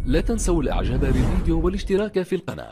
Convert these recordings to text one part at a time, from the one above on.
لا تنسوا الاعجاب بالفيديو والاشتراك في القناة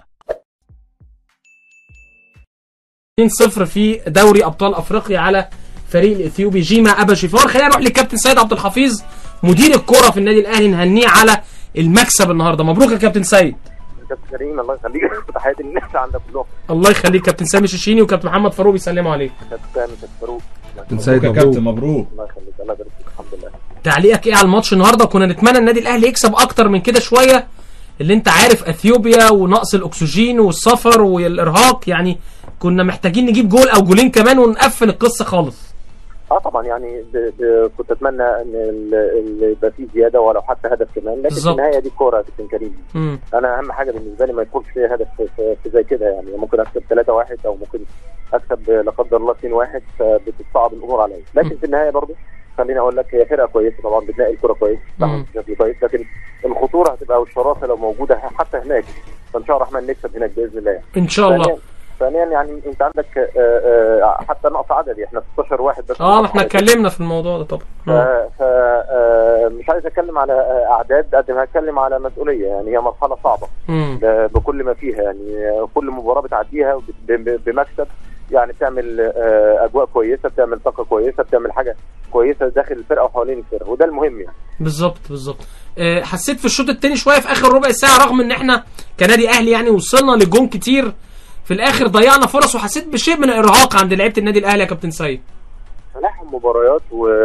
2-0 في دوري ابطال افريقيا على فريق الاثيوبي جيما ابا شفار خلينا نروح للكابتن سيد عبد الحفيظ مدير الكره في النادي الاهلي نهنيه على المكسب النهارده مبروك يا كابتن سيد كابتن كريم الله يخليك تحياتي للناس عندك كلهم الله يخليك كابتن سامي شيشيني وكابتن محمد فاروق بيسلموا عليك كابتن سامي كابتن فاروق كابتن سيد يا مبروك كابتن مبروك الله يخليك الله يبارك فيك الحمد لله تعليقك ايه على الماتش النهارده كنا نتمنى النادي الاهلي يكسب اكتر من كده شويه اللي انت عارف اثيوبيا ونقص الاكسجين والسفر والارهاق يعني كنا محتاجين نجيب جول او جولين كمان ونقفل القصه خالص اه طبعا يعني ب... ب... كنت اتمنى ان ال- ال- يبقى في زياده ولو حتى هدف كمان لكن بالظبط. في النهايه دي كوره يا كابتن كريم امم انا اهم حاجه بالنسبه لي ما يكونش فيها هدف في, في, في زي كده يعني ممكن اكسب 3 1 او ممكن اكسب لا قدر الله 2 1 فبتصعب الامور عليا لكن في النهايه برضه خليني اقول لك هي فرقه كويسه طبعا بتلاقي الكره كويس مم. بشكل كويس لكن الخطوره هتبقى والشراسه لو موجوده حتى هناك فان شاء الله الرحمن نكسب هناك باذن الله يعني. ان شاء الله ثانيا ثانيا يعني انت عندك آه، آه، حتى نقص عددي احنا 16 واحد بس اه ما احنا اتكلمنا في الموضوع ده طبعا ف آه. ف- آه، مش عايز اتكلم على آه، اعداد قد ما هتكلم على مسؤوليه يعني هي مرحله صعبه مم. ب- بكل ما فيها يعني آه، كل مباراه بتعديها ب- ب- بمكسب يعني بتعمل آه، اجواء كويسه بتعمل طاقه كويسه بتعمل حاجه كويسه داخل الفرقه وحوالين الفرقه وده المهم يعني بالظبط بالظبط آه، حسيت في الشوط الثاني شويه في اخر ربع ساعه رغم ان احنا كنادي اهلي يعني وصلنا لجون كتير في الاخر ضيعنا فرص وحسيت بشيء من الارهاق عند لعيبه النادي الاهلي يا كابتن سيد تلاحم مباريات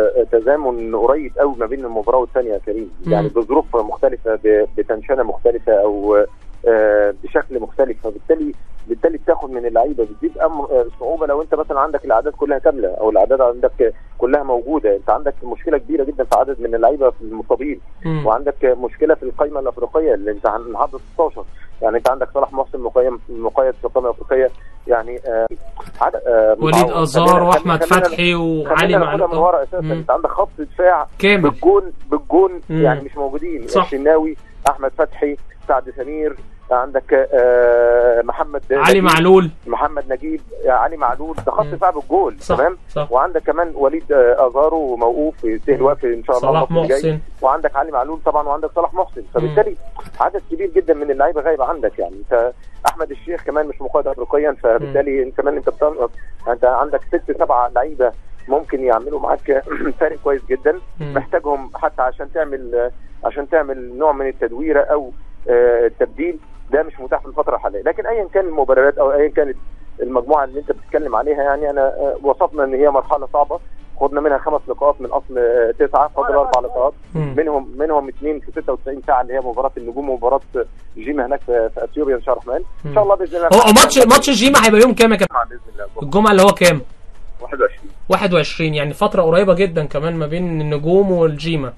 وتزامن قريب قوي ما بين المباراه والثانيه يا كريم مم. يعني بظروف مختلفه ب- بتنشنه مختلفه او آه، بشكل مختلف فبالتالي بالتالي بتاخد من اللعيبه بتزيد امر آه، صعوبه لو انت مثلا عندك الاعداد كلها كامله او الاعداد عندك كلها موجوده انت عندك مشكله كبيره جدا في عدد من اللعيبه في المصابين مم. وعندك مشكله في القائمه الافريقيه اللي انت عن- عدد 16 يعني انت عندك صلاح محسن مقيم مقيد في القائمه الافريقيه يعني آه عدد آه وليد متعوض. ازار خلينا- واحمد خلينا- فتحي وعلي خلينا ناخدها من معلول ورا اساسا مم. انت عندك خط دفاع كامل بالجون بالجون مم. يعني مش موجودين صح. الشناوي احمد فتحي سعد سمير عندك آه محمد علي نجيب، معلول محمد نجيب آه، علي معلول ده خط مم. دفاع بالجول صح تمام صح وعندك كمان وليد آه، ازارو موقوف ينتهي الوقت ان شاء الله صلاح الماتش الجاي. محسن وعندك علي معلول طبعا وعندك صلاح محسن فبالتالي عدد كبير جدا من اللعيبه غايبه عندك يعني انت احمد الشيخ كمان مش مقيد افريقيا فبالتالي انت كمان انت بتعمل انت عندك ست سبعه لعيبه ممكن يعملوا معاك فارق كويس جدا مم. محتاجهم حتى عشان تعمل عشان تعمل نوع من التدويره او آه، التبديل ده مش متاح في الفتره الحاليه لكن ايا كان المباريات او ايا كانت المجموعه اللي انت بتتكلم عليها يعني انا آه، وصفنا ان هي مرحله صعبه خدنا منها خمس نقاط من اصل آه، تسعه فاضل اربع نقاط مم. منهم منهم اثنين في 96 ساعه اللي هي مباراه النجوم ومباراه جيم هناك في, في اثيوبيا ان شاء الله الرحمن ان شاء الله باذن الله هو هو ماتش ماتش جيما هيبقى يوم كام يا كابتن باذن الله الجمعه اللي هو كام 21 21 يعني فتره قريبه جدا كمان ما بين النجوم والجيما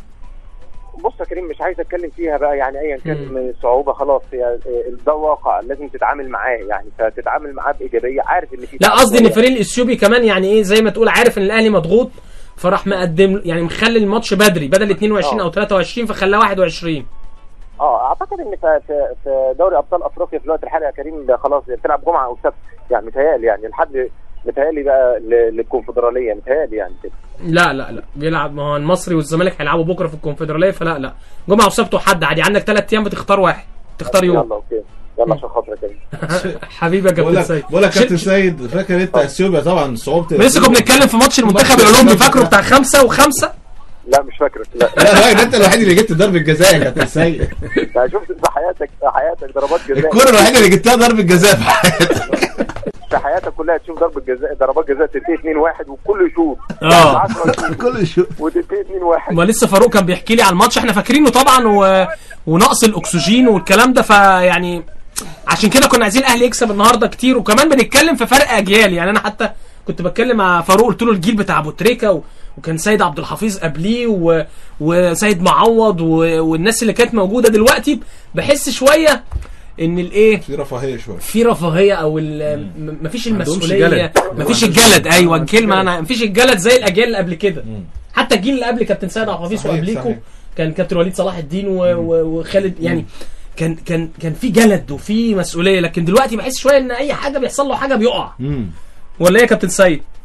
بص يا كريم مش عايز اتكلم فيها بقى يعني ايا كان مم. من الصعوبه خلاص هي ده واقع لازم تتعامل معاه يعني فتتعامل معاه بايجابيه عارف ان في لا قصدي ان الفريق الاثيوبي كمان يعني ايه زي ما تقول عارف ان الاهلي مضغوط فراح مقدم يعني مخلي الماتش بدري بدل 22 آه. او 23 فخلاه 21 اه اعتقد ان في في, في دوري ابطال افريقيا في الوقت الحالي يا كريم ده خلاص بتلعب جمعه او سبت يعني متهيألي يعني لحد متهيألي بقى ل- للكونفدراليه متهيألي يعني كده لا لا لا بيلعب ما هو المصري والزمالك هيلعبوا بكره في الكونفدراليه فلا لا جمعه وسبت وحد عادي عندك ثلاث ايام بتختار واحد تختار يوم يلا اوكي يلا عشان خاطر يا كريم حبيبي يا بقول كابتن لك سيد بقول لك كابتن ش- سيد فاكر انت اثيوبيا طبعا صعوبه لسه كنا بنتكلم في ماتش المنتخب الاولمبي فاكره بتاع خمسه وخمسه لا مش فاكرك لا لا لا ده انت الوحيد اللي جبت ضربه جزاء يا كابتن سيد لا شفت في حياتك في حياتك ضربات جزاء الكوره الوحيده اللي جبتها ضربه جزاء في حياتك في حياتك كلها تشوف ضربه جزاء ضربات جزاء تنتهي 2 1 والكل يشوط اه 10 كل شو وتنتهي 2 1 ما لسه فاروق كان بيحكي لي على الماتش احنا فاكرينه طبعا و... ونقص الاكسجين والكلام ده فيعني عشان كده كنا عايزين الاهلي يكسب النهارده كتير وكمان بنتكلم في فرق اجيال يعني انا حتى كنت بتكلم مع فاروق قلت له الجيل بتاع ابو تريكه و... وكان سيد عبد الحفيظ قبليه و... وسيد معوض و... والناس اللي كانت موجوده دلوقتي بحس شويه ان الايه في رفاهيه شويه في رفاهيه او ال- م- مفيش عندهمش المسؤوليه جلد. مفيش الجلد ايوه الكلمه انا مفيش الجلد زي الاجيال اللي قبل كده حتى الجيل اللي قبل كابتن سيد عبد الحفيظ صحيح، وقبليكو صحيح. كان كابتن وليد صلاح الدين و... و... وخالد يعني كان كان كان في جلد وفي مسؤوليه لكن دلوقتي بحس شويه ان اي حاجه بيحصل له حاجه بيقع امم ولا ايه يا كابتن سيد؟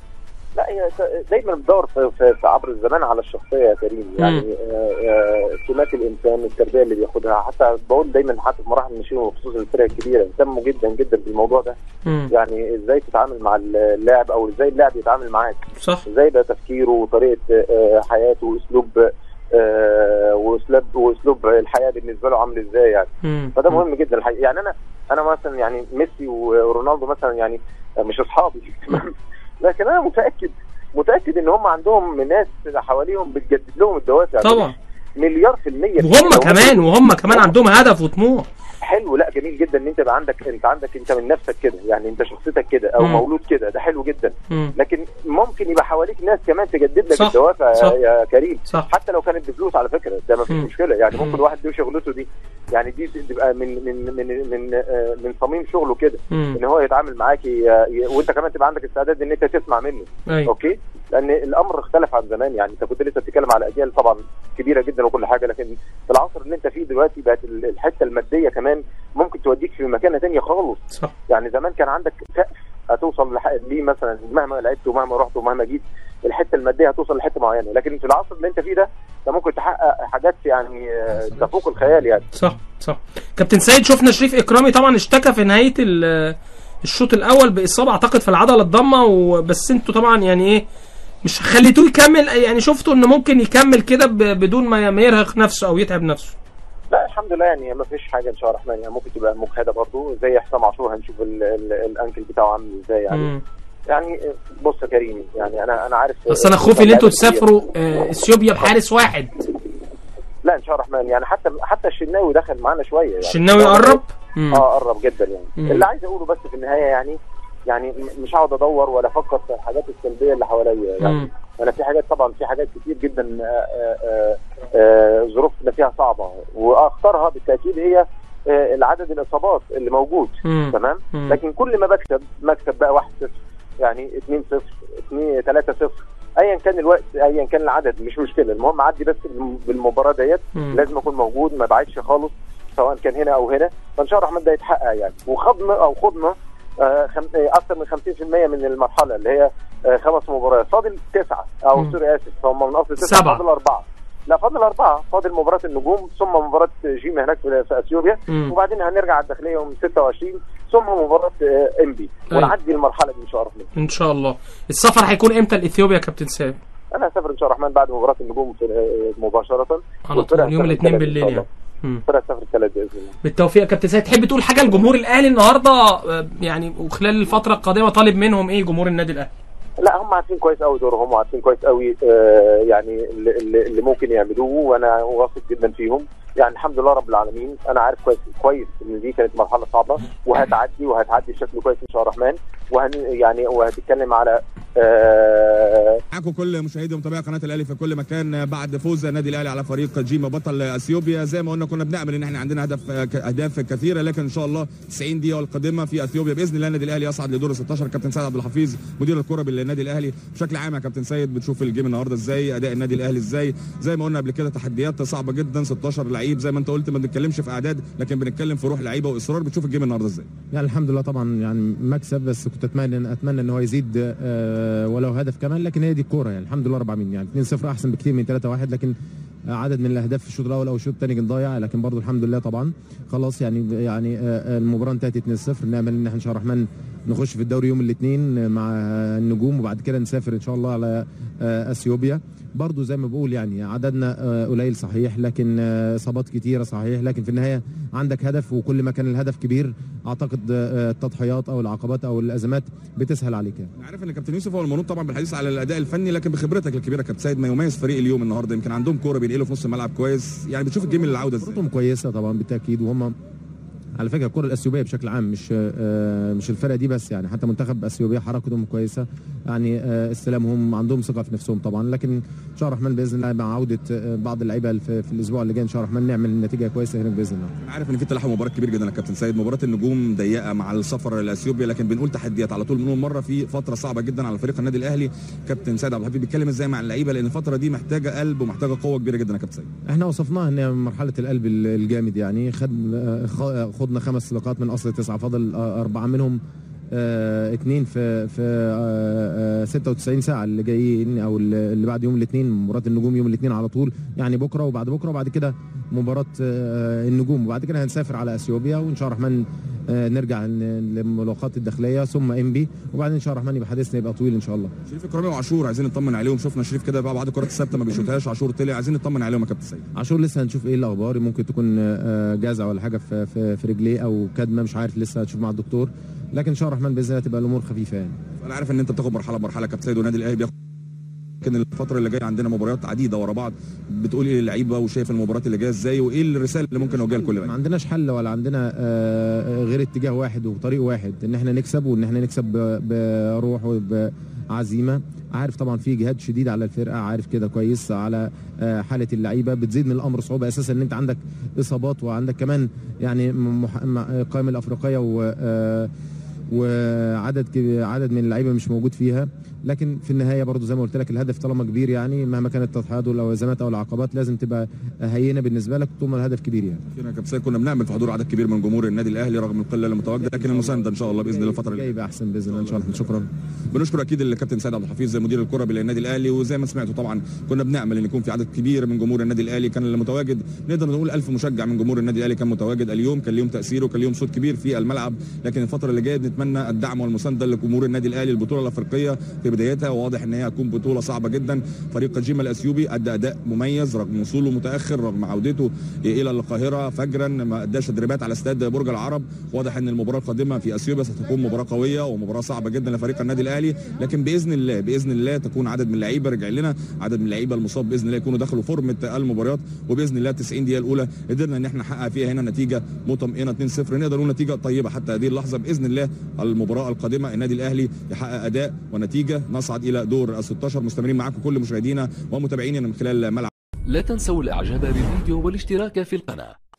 لا هي دايما بتدور في, في, في عبر الزمان على الشخصيه يا كريم يعني آه، آه، سمات الانسان التربيه اللي بياخدها حتى بقول دايما حتى في مراحل النشيد وخصوصا الفرق الكبيره اهتموا جدا جدا بالموضوع ده مم. يعني ازاي تتعامل مع اللاعب او ازاي اللاعب يتعامل معاك صح ازاي يبقى تفكيره وطريقه آه، حياته واسلوب آه، واسلوب واسلوب الحياه بالنسبه له عامل ازاي يعني مم. فده مهم جدا الحقيقه يعني انا انا مثلا يعني ميسي ورونالدو مثلا يعني مش اصحابي لكن انا متاكد متاكد ان هم عندهم ناس حواليهم بتجدد لهم الدوافع طبعا مليار في المية وهم كمان وهم كمان عندهم هدف وطموح حلو لا جميل جدا ان انت يبقى عندك انت عندك انت من نفسك كده يعني انت شخصيتك كده او مم. مولود كده ده حلو جدا مم. لكن ممكن يبقى حواليك ناس كمان تجدد لك صح، الدوافع صح. يا, يا كريم صح حتى لو كانت بفلوس على فكره ده ما فيش مم. مشكله يعني مم. ممكن واحد له شغلته دي يعني دي تبقى من من من من آه، من صميم شغله كده مم. ان هو يتعامل معاك ي- ي- وانت كمان تبقى عندك استعداد ان انت تسمع منه ايوه اوكي لان الامر اختلف عن زمان يعني انت كنت لسه بتتكلم على اجيال طبعا كبيره جدا وكل حاجه لكن في العصر اللي انت فيه دلوقتي بقت ال- الحته الماديه كمان ممكن توديك في مكانه تانية خالص صح يعني زمان كان عندك سقف هتوصل لح- ليه مثلا مهما لعبت ومهما رحت ومهما جيت الحته الماديه هتوصل لحته معينه لكن في العصر اللي انت فيه ده انت ممكن تحقق حاجات يعني آه، تفوق الخيال يعني صح صح كابتن سيد شفنا شريف اكرامي طبعا اشتكى في نهايه ال- الشوط الاول باصابه اعتقد في العضله الضمه وبس انتوا طبعا يعني ايه مش خليتوه يكمل يعني شفتوا انه ممكن يكمل كده ب- بدون ما ما يرهق نفسه او يتعب نفسه لا الحمد لله يعني ما فيش حاجه ان شاء الله الرحمن يعني ممكن تبقى مجهده برضه زي حسام عاشور هنشوف ال- ال- الانكل بتاعه عامل ازاي يعني مم. يعني بص يا كريم يعني انا انا عارف بس انا خوفي ان انتوا تسافروا آه، اثيوبيا بحارس واحد لا ان شاء الله الرحمن يعني حتى حتى الشناوي دخل معانا شويه يعني الشناوي قرب مم. اه قرب جدا يعني مم. اللي عايز اقوله بس في النهايه يعني يعني م- مش هقعد ادور ولا افكر في الحاجات السلبيه اللي حواليا يعني مم. انا في حاجات طبعا في حاجات كتير جدا آه، آه، آه، آه، ظروفنا فيها صعبه واخطرها بالتاكيد هي آه، العدد الاصابات اللي موجود مم. تمام مم. لكن كل ما بكسب مكسب بقى 1 0 يعني 2 0 2 3 0 ايا كان الوقت ايا كان العدد مش مشكله المهم اعدي بس بالم- بالمباراه ديت مم. لازم اكون موجود ما بعدش خالص سواء كان هنا او هنا فان شاء الله الرحمن ده يتحقق يعني وخضنا او خضنا آه، خم... آه، اكثر من 50% من المرحله اللي هي آه، خمس مباريات فاضل تسعه او مم. سوري اسف هم من اصل تسعه سبعة. فاضل اربعه لا فاضل اربعه فاضل مباراه النجوم ثم مباراه جيم هناك في في اثيوبيا مم. وبعدين هنرجع على الداخليه يوم 26 ثم مباراه آه، انبي أيوة. ونعدي المرحله دي ان شاء الله الرحمن ان شاء الله السفر هيكون امتى لاثيوبيا يا كابتن سيد انا هسافر ان شاء الله الرحمن بعد مباراه النجوم في آه، مباشره على والفرقة طول يوم هتسافر الاثنين الثلاث إن بالليل شاء يعني الله. مم. الفرقه هتسافر الثلاث باذن الله بالتوفيق يا كابتن سيد تحب تقول حاجه لجمهور الاهلي النهارده آه، يعني وخلال الفتره القادمه طالب منهم ايه جمهور النادي الاهلي لا هم عارفين كويس قوي دورهم وعارفين كويس قوي آه يعني اللي, اللي اللي ممكن يعملوه وانا واثق جدا فيهم يعني الحمد لله رب العالمين انا عارف كويس كويس ان دي كانت مرحله صعبه وهتعدي وهتعدي بشكل كويس ان شاء الله الرحمن وهن يعني وهتتكلم على آه معاكم كل مشاهدي ومتابعي قناه الاهلي في كل مكان بعد فوز النادي الاهلي على فريق جيما بطل اثيوبيا زي ما قلنا كنا بنامل ان احنا عندنا هدف اهداف كثيره لكن ان شاء الله 90 دقيقه القادمه في اثيوبيا باذن الله النادي الاهلي يصعد لدور 16 كابتن سيد عبد الحفيظ مدير الكره بالنادي الاهلي بشكل عام يا كابتن سيد بتشوف الجيم النهارده ازاي اداء النادي الاهلي ازاي زي ما قلنا قبل كده تحديات صعبه جدا 16 لعيب زي ما انت قلت ما بنتكلمش في اعداد لكن بنتكلم في روح لعيبه واصرار بتشوف الجيم النهارده ازاي يعني الحمد لله طبعا يعني مكسب بس كنت اتمنى اتمنى ان هو يزيد آه، ولو هدف كمان لكن هي دي الكوره يعني الحمد لله رب العالمين يعني 2-0 احسن بكتير من 3-1 لكن عدد من الاهداف في الشوط الاول او الشوط الثاني كان ضايع لكن برضه الحمد لله طبعا خلاص يعني يعني آه، المباراه انتهت 2-0 نامل ان احنا ان شاء الله الرحمن نخش في الدوري يوم الاثنين مع النجوم وبعد كده نسافر ان شاء الله على آه، اثيوبيا برضه زي ما بقول يعني عددنا آه، قليل صحيح لكن آه، اصابات كتيره صحيح لكن في النهايه عندك هدف وكل ما كان الهدف كبير اعتقد آه، التضحيات او العقبات او الازمات بتسهل عليك يعني. انا عارف ان كابتن يوسف هو المنوط طبعا بالحديث على الاداء الفني لكن بخبرتك الكبيره كابتن سيد ما يميز فريق اليوم النهارده يمكن عندهم كوره بينقلوا في نص الملعب كويس يعني بتشوف الجيم اللي العوده ازاي خبرتهم كويسه طبعا بالتاكيد وهم على فكره الكره الاثيوبيه بشكل عام مش آه، مش الفرقه دي بس يعني حتى منتخب اثيوبيا حركتهم كويسه يعني آه، استلامهم عندهم ثقه في نفسهم طبعا لكن ان شاء الله الرحمن باذن الله مع عوده آه، بعض اللعيبه في, في الاسبوع اللي جاي ان شاء الله الرحمن نعمل نتيجه كويسه هناك باذن الله انا عارف ان في تلاحم مباراه كبير جدا يا كابتن سيد مباراه النجوم ضيقه مع السفر لاثيوبيا لكن بنقول تحديات على طول بنقول مره في فتره صعبه جدا على فريق النادي الاهلي كابتن سيد عبد الحفيظ بيتكلم ازاي مع اللعيبه لان الفتره دي محتاجه قلب ومحتاجه قوه كبيره جدا يا كابتن سيد احنا وصفناها ان هي مرحله القلب ال- الجامد يعني خد آه، خ- خدنا خمس لقاءات من اصل تسعه فضل آه، اربعه منهم آه اتنين في في آه آه 96 ساعه اللي جايين او اللي بعد يوم الاثنين مباراه النجوم يوم الاثنين على طول يعني بكره وبعد بكره وبعد كده مباراه آه النجوم وبعد كده هنسافر على اثيوبيا وان شاء الله الرحمن آه نرجع ل- للملاقات الداخليه ثم انبي وبعدين ان شاء الله الرحمن يبقى حديثنا يبقى طويل ان شاء الله شريف اكرامي وعاشور عايزين نطمن عليهم شفنا شريف كده بقى بعد الكرات الثابته ما بيشوتهاش عاشور طلع عايزين نطمن عليهم يا كابتن سيد عاشور لسه هنشوف ايه الاخبار ممكن تكون آه، جازعه ولا حاجه في في, في رجليه او كدمه مش عارف لسه هتشوف مع الدكتور لكن ان شاء الله الرحمن باذن الله تبقى الامور خفيفه يعني انا عارف ان انت بتاخد مرحله بمرحله كابتن سيد والنادي الاهلي بياخد لكن الفتره اللي جايه عندنا مباريات عديده ورا بعض بتقول ايه للعيبه وشايف المباريات اللي جايه ازاي وايه الرساله اللي ممكن نوجهها لكل ما لعيب عندناش حل ولا عندنا آه، غير اتجاه واحد وطريق واحد ان احنا نكسب وان احنا نكسب ب- بروح وبعزيمه عارف طبعا في جهاد شديد على الفرقه عارف كده كويس على آه، حاله اللعيبه بتزيد من الامر صعوبه اساسا ان انت عندك اصابات وعندك كمان يعني مح- م- القائمه الافريقيه و آه، وعدد كبير عدد من اللعيبه مش موجود فيها لكن في النهايه برضو زي ما قلت لك الهدف طالما كبير يعني مهما كانت التضحيات والازمات او العقبات لازم تبقى هينه بالنسبه لك طول ما الهدف كبير يعني فينا يا كابتن سيد كنا بنعمل في حضور عدد كبير من جمهور النادي الاهلي رغم القله اللي متواجده لكن المسانده ان شاء الله باذن الله الفتره اللي جاي يبقى احسن باذن الله ان شاء الله شكرا بنشكر اكيد الكابتن سيد عبد الحفيظ مدير الكره بالنادي الاهلي وزي ما سمعتوا طبعا كنا بنعمل ان يكون في عدد كبير من جمهور النادي الاهلي كان اللي متواجد نقدر نقول 1000 مشجع من جمهور النادي الاهلي كان متواجد اليوم كان ليهم تاثير وكان ليهم صوت كبير في الملعب لكن الفتره اللي جايه بنتمنى الدعم والمسانده لجمهور النادي الاهلي البطوله الافريقيه في بدايتها وواضح ان هي هتكون بطوله صعبه جدا فريق جيما الاثيوبي ادى اداء مميز رغم وصوله متاخر رغم عودته الى القاهره فجرا ما اداش تدريبات على استاد برج العرب واضح ان المباراه القادمه في اثيوبيا ستكون مباراه قويه ومباراه صعبه جدا لفريق النادي الاهلي لكن باذن الله باذن الله تكون عدد من اللعيبه رجع لنا عدد من اللعيبه المصاب باذن الله يكونوا دخلوا فورمه المباريات وباذن الله 90 دقيقه الاولى قدرنا ان احنا نحقق فيها هنا نتيجه مطمئنه 2-0 نقدر نقول نتيجه طيبه حتى هذه اللحظه باذن الله المباراه القادمه النادي الاهلي يحقق اداء ونتيجه نصعد الى دور ال 16 مستمرين معاكم كل مشاهدينا ومتابعينا من خلال ملعب لا تنسوا الاعجاب بالفيديو والاشتراك في القناة